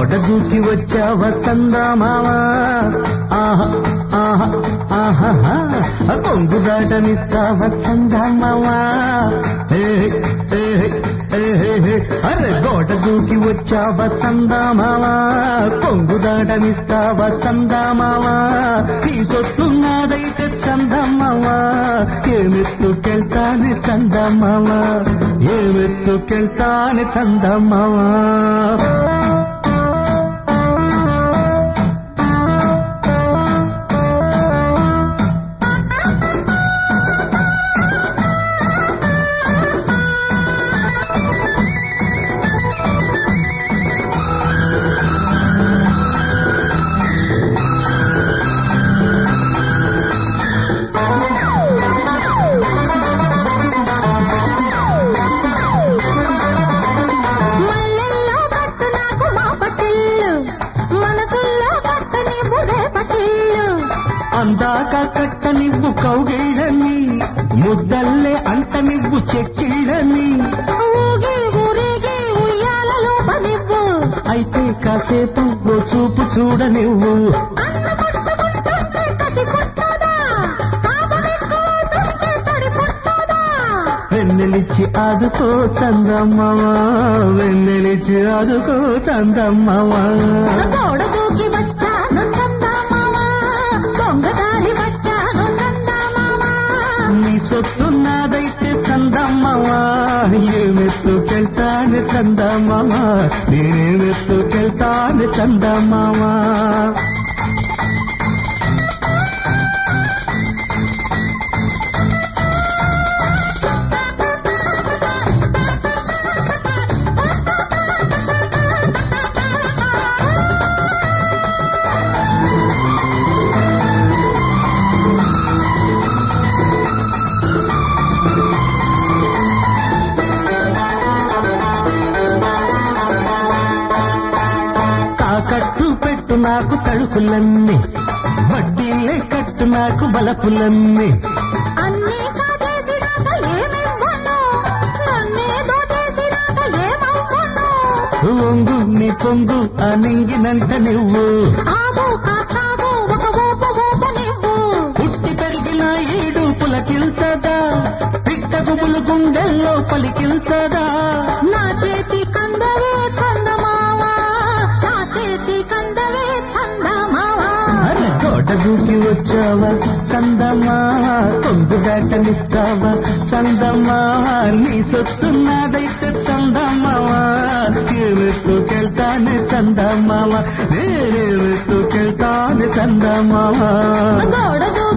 గోడ దూకి వచ్చావ చందమావా ఆహా ఆహా ఆహా కొంగు దాటనిస్తావ చందమావా ఏ ఏ ఏ, ఏ, అరే గోడ దూకి వచ్చావ చందమావా కొంగు దాటనిస్తావ చందమావా ఈ సొత్తున్నదైతే చందమావా ఏమెత్తుకెళ్తానే చందమావా ఏమెత్తుకెళ్తానే చందమావా మల్లెల్లో పట్టు నాకు మా పట్టిల్లు మనసుల్లో పట్టు నీవు రేపటిల్లు అందాక కట్ట నివ్వు కౌగిళ్ళని ముద్దల్లే అంట నివ్వు చెక్కిళ్ళని ఊగి ఊరేగి ఉయ్యాలలో పనివ్వు అయితే కాసేపు ఓ చూపు చూడ నువ్వు అన్న పట్టుకుంటుంటే కసి పుట్టదా కాపమెక్కువ చూస్తే తడి పుట్టదా వెన్నెలిచ్చి ఆదుకో చందమ్మవా వెన్నెలిచ్చి ఆదుకో చందమ్మవా గోడ దూకి వచ్చాను చందమామా దొంగదారి వచ్చాను చందమామా నీ సొత్తున్నదైతే చందమ్మవా ఏమెత్తుకెళ్తాను చందమ్మవా నేనేమెత్తుకెళ్తాను చందమ్మవా తాకట్టు పెట్టు నాకు తలుపులన్నీ వడ్డీలే కట్టు నాకు బలపులన్నీ అన్నీ కాజేసినాక ఏమివ్వను నన్నే దోచేసినాక ఏమవ్వను ఒంగు నీ పొంగు ఆ నింగినంట నువ్వు ఆగు కాసాగు ఒక ఊపు ఊపు నువ్వు పుట్టి పెరిగిన ఈడు పులకిల్సదా పిట్ట గుబులు గుండెల్లో పలికిల్సదా నా చేతి కందవే చందమావా నా చేతి కందవే చందమావా అరే తోట దూకి వచ్చావా చందమా కొంగు దాటనిస్తావా చందమా నీ సొత్తున్నదైతే చందమావా ఏమెత్తుకెళ్తానే చందమావా నేనేమెత్తుకెళ్తానే చందమావా గోడ